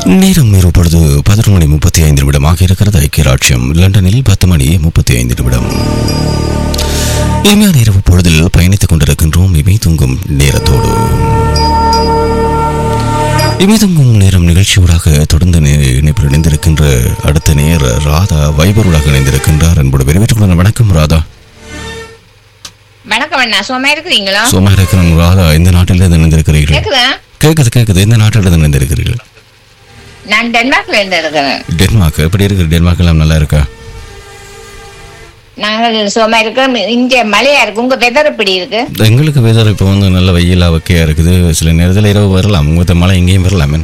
நேரம் இப்பொழுது பதினொரு மணி முப்பத்தி ஐந்து நிமிடமாக இருக்கிறது ஐக்கிய ராட்சியம் லண்டனில் பத்து மணி முப்பத்தி ஐந்து நிமிடம் இனிமையான இரவு பொழுதில் பயணித்துக் கொண்டிருக்கின்றோம் இமை தூங்கும் நேரத்தோடு இமை தூங்கும் நேரம் நிகழ்ச்சியூடாக தொடர்ந்து நே- இணைப்பில் இணைந்திருக்கின்ற அடுத்த நேர ராதா வைபருடாக இணைந்திருக்கின்றார் என்பது வரவேற்றுக் வணக்கம் ராதா வணக்கம் அண்ணா சும்மா இருக்கிறீங்களா சும்மா இருக்கிறேன் ராதா எந்த நாட்டிலிருந்து இணைந்திருக்கிறீர்கள் கேக்குதா கேட்குது கேட்குது எந்த நாட்டிலிருந்து இணைந்திருக்கிறீர்கள் நான் டென்மார்க்ல இருந்து இருக்கிறேன் டென்மார்க் எப்படி இருக்கு டென்மார்க் எல்லாம் நல்லா இருக்கா நாங்கள் சும்மா இருக்கிறோம் இங்க மழையா இருக்கு உங்க வெதர் எப்படி இருக்கு எங்களுக்கு வெதர் இப்போ வந்து நல்ல வெயிலா வக்கையா இருக்குது சில நேரத்தில் இரவு வரலாம் உங்க மழை எங்கேயும் வரலாமே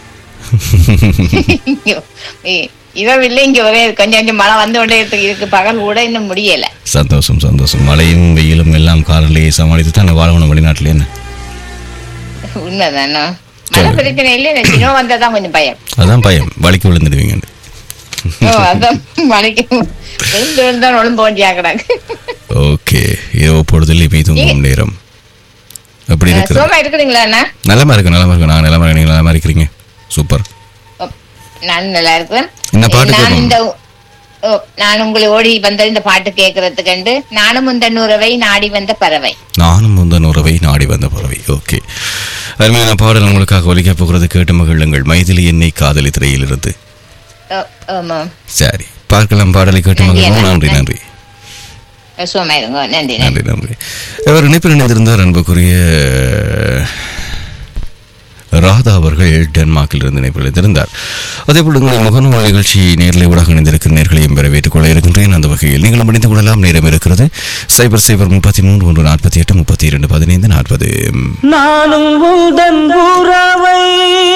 இ- இரவு இல்லை இங்க ஒரே கொஞ்சம் கொஞ்சம் மழை வந்து கொண்டே இருக்கு இருக்கு பகல் கூட இன்னும் முடியல சந்தோஷம் சந்தோஷம் மழையும் வெயிலும் எல்லாம் காரிலேயே சமாளித்து தான் வாழணும் வெளிநாட்டில் என்ன உண்மைதானோ மழை பிரச்சனை இல்லை இந்த சினோ வந்தாதான் கொஞ்சம் பயம் அதான் பயம் வலிக்கு விழுந்துடுவீங்க ஓ அதான் மழைக்கு விழுந்து விழுந்தான் ஒழும்பு வேண்டியா கிடக்கு ஓகே இரவு பொழுதில் இப்போ தூங்கும் நேரம் எப்படி இருக்குது சும்மா இருக்கிறீங்களா அண்ணா நலமா இருக்கு நலமா இருக்கு நான் நலமா இருக்கேன், நீங்க நலமா இருக்கிறீங்க சூப்பர் ஓ, நான் நல்லா இருக்கிறேன் என்ன பாட்டு நான் கேட்கணும்? இந்த ஓ, நான் உங்களை ஓடி வந்த இந்த பாட்டு கேட்கறதுக்கு நானும் இந்த நுறவை நாடி வந்த பறவை நானும் முந்தன் உறவை நாடி வந்த பறவை ஓகே அருமையான பாடல் உங்களுக்காக ஒலிக்க போகிறது கேட்டு மகிழுங்கள் மைதிலி என்னை காதலி திரையிலிருந்து ஓ, ஆமா சரி பார்க்கலாம் பாடலை கேட்டு நன்றி, மகிழுவோம் நன்றி. நன்றி நன்றி சும்மா இருங்க நன்றி நன்றி நன்றி நன்றி அவர் இணைப்பில் இணைந்திருந்தார் அன்புக்குரிய ராதா அவர்கள் டென்மார்க்கில் இருந்து இணைப்பில் இணைந்திருந்தார் அதேபோல் உங்கள் முகநூல் நிகழ்ச்சி நேரில் ஊடாக இணைந்திருக்கிற நேர்களையும் வரவேற்றுக் கொள்ள இருக்கின்றேன் அந்த வகையில் நீங்களும் இணைந்து கொள்ளலாம் நேரம் இருக்கிறது சைபர் சைபர் முப்பத்தி மூன்று ஒன்று நாற்பத்தி எட்டு முப்பத்தி இரண்டு பதினைந்து நாற்பது நானும் உந்தன் உறவை